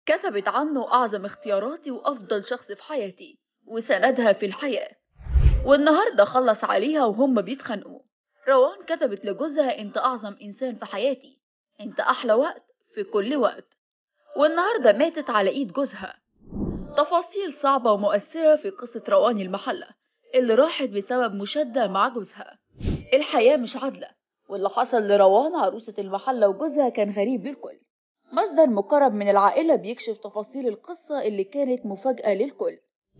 كتبت عنه أعظم اختياراتي وأفضل شخص في حياتي وسندها في الحياة والنهاردة خلص عليها وهم بيتخانقوا روان كتبت لجوزها انت أعظم إنسان في حياتي انت أحلى وقت في كل وقت والنهاردة ماتت على إيد جوزها تفاصيل صعبة ومؤثرة في قصة روان المحلة اللي راحت بسبب مشادة مع جوزها الحياة مش عادلة واللي حصل لروان عروسة المحلة وجوزها كان غريب للكل مصدر مقرب من العائلة بيكشف تفاصيل القصة اللي كانت مفاجأة للكل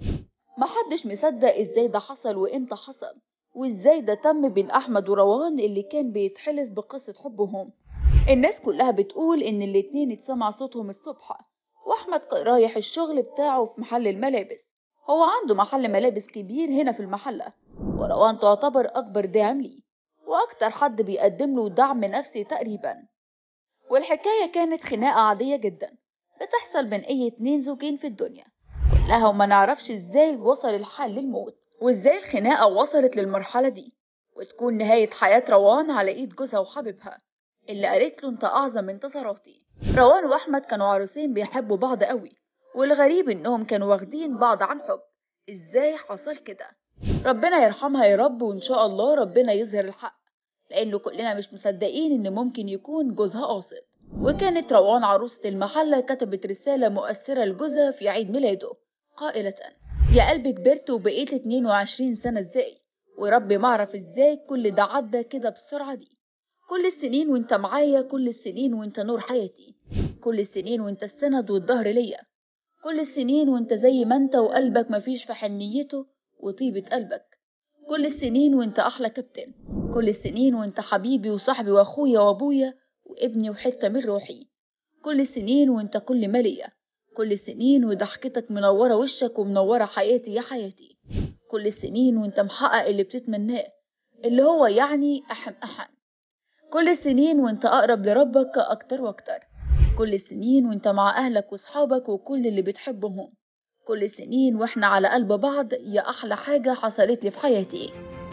محدش مصدق ازاي ده حصل وامتى حصل وازاي ده تم بين احمد وروان اللي كان بيتحلف بقصة حبهم الناس كلها بتقول ان الاتنين اتسمع صوتهم الصبح واحمد كان رايح الشغل بتاعه في محل الملابس هو عنده محل ملابس كبير هنا في المحلة وروان تعتبر اكبر داعم ليه واكتر حد بيقدم له دعم نفسي تقريبا والحكاية كانت خناقة عادية جدا بتحصل بين اي اتنين زوجين في الدنيا كلها وما نعرفش ازاي وصل الحال للموت وازاي الخناقة وصلت للمرحلة دي وتكون نهاية حياة روان على ايد جوزها وحبيبها اللي قالت له انت اعظم انتصاراتي روان واحمد كانوا عروسين بيحبوا بعض قوي والغريب انهم كانوا واخدين بعض عن حب ازاي حصل كده ربنا يرحمها يا رب وان شاء الله ربنا يظهر الحق لانه كلنا مش مصدقين ان ممكن يكون جوزها قاصد وكانت روان عروسة المحلة كتبت رسالة مؤثرة لجوزها في عيد ميلاده قائلة يا قلبي كبرت وبقيت 22 سنة ازاي وربي معرف ازاي كل ده عدى كده بسرعة دي كل السنين وانت معايا كل السنين وانت نور حياتي كل السنين وانت السند والظهر ليا كل السنين وانت زي ما انت وقلبك مفيش في حنيته وطيبة قلبك كل السنين وانت احلى كابتن كل السنين وانت حبيبي وصاحبي واخويا وابويا وابني وحتة من روحي كل السنين وانت كل مالية كل السنين وضحكتك منورة وشك ومنورة حياتي يا حياتي كل السنين وانت محقق اللي بتتمناه اللي هو يعني أحن أحن كل السنين وانت أقرب لربك أكتر وأكتر كل السنين وانت مع أهلك وصحابك وكل اللي بتحبهم كل السنين واحنا على قلب بعض يا أحلى حاجة حصلت لي في حياتي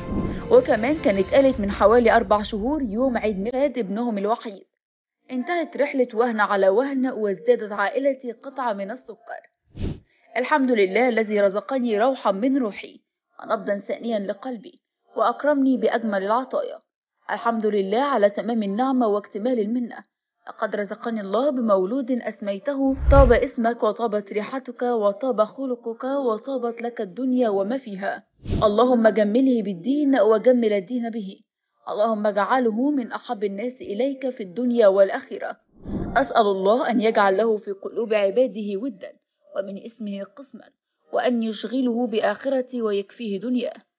وكمان كانت قالت من حوالي أربع شهور يوم عيد ميلاد ابنهم الوحيد انتهت رحلة وهن على وهن وازدادت عائلتي قطعة من السكر الحمد لله الذي رزقني روحا من روحي ونبضا ثانيا لقلبي وأكرمني بأجمل العطايا الحمد لله على تمام النعمة واكتمال المنة لقد رزقني الله بمولود أسميته طاب اسمك وطابت ريحتك وطاب خلقك وطابت لك الدنيا وما فيها اللهم جمله بالدين وجمل الدين به اللهم اجعله من أحب الناس إليك في الدنيا والآخرة أسأل الله أن يجعل له في قلوب عباده ودا ومن اسمه قسما وأن يشغله بآخرة ويكفيه دنياه